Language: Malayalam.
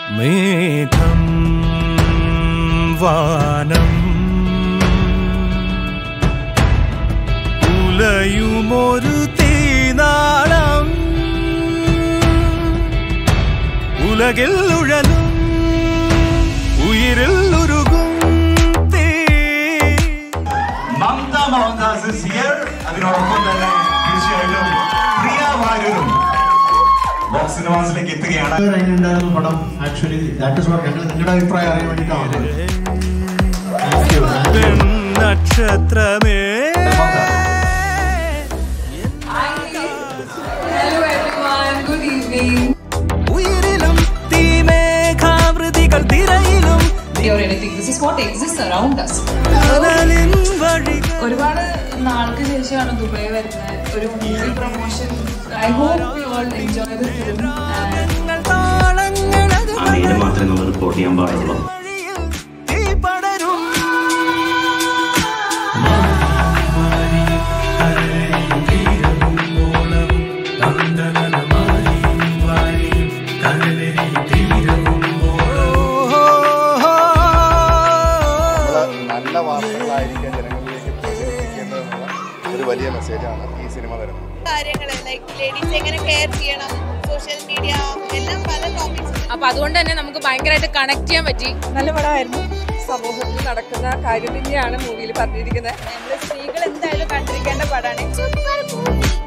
മേഘം വാനം ഉലയുമൊരു തീനാളം ഉലകിൽ ഉഴലും ഉയിരിൽ ഉരുകും തീ മമത മോഹൻദാസ് is here. അതിനോടൊപ്പം തന്നെ തീർച്ചയായിട്ടും പ്രിയ വാര്യരും ബോക്സ് സിനിമാസിലേക്ക് എത്തുകയാണ് അതിനുണ്ടായിരുന്ന പടം ആക്ച്വലി ദാറ്റ് ഇസ് വാട്ട് ഞങ്ങൾ നിങ്ങളുടെ അഭിപ്രായം അറിയാൻ വേണ്ടിയിട്ടാണ് താങ്ക് യു നക്ഷത്രമേ Hello everyone, good evening. ഉയിരിലും തീമേഘാവൃതികൾ തിരയിലും Or anything. This is what exists around us. കടലിൻ വഴികൾ ഒരുപാട് നാൾക്ക് ശേഷമാണ് ദുബായ് വരുന്നത് ഒരു movie promotion I hope you all enjoy the film താളങ്ങളത് ആ നേരം മാത്രമേ നമ്മൾ റിപ്പോർട്ട് ചെയ്യാൻ പാടുള്ളൂ വഴിയിൽ തീ പടരും നല്ല വാർത്തകളായിരിക്കും ജനങ്ങളിലേക്ക് പ്രചരിപ്പിക്കേണ്ടതെന്നുള്ള ഒരു വലിയ മെസ്സേജാണ് ഈ സിനിമ തരുന്നത് കാര്യങ്ങൾ ലൈക്ക് ലേഡീസ് എങ്ങനെ കെയർ ചെയ്യണം സോഷ്യൽ മീഡിയ എല്ലാം പല ടോപ്പിക്സ് അപ്പൊ അതുകൊണ്ട് തന്നെ നമുക്ക് ഭയങ്കരമായിട്ട് കണക്ട് ചെയ്യാൻ പറ്റി നല്ല പടമായിരുന്നു സമൂഹത്തിൽ നടക്കുന്ന കാര്യം തന്നെയാണ് മൂവിയിൽ പറഞ്ഞിരിക്കുന്നത് നമ്മൾ സ്ത്രീകൾ എന്തായാലും കണ്ടിരിക്കേണ്ട പടമാണ് സൂപ്പർ മൂവി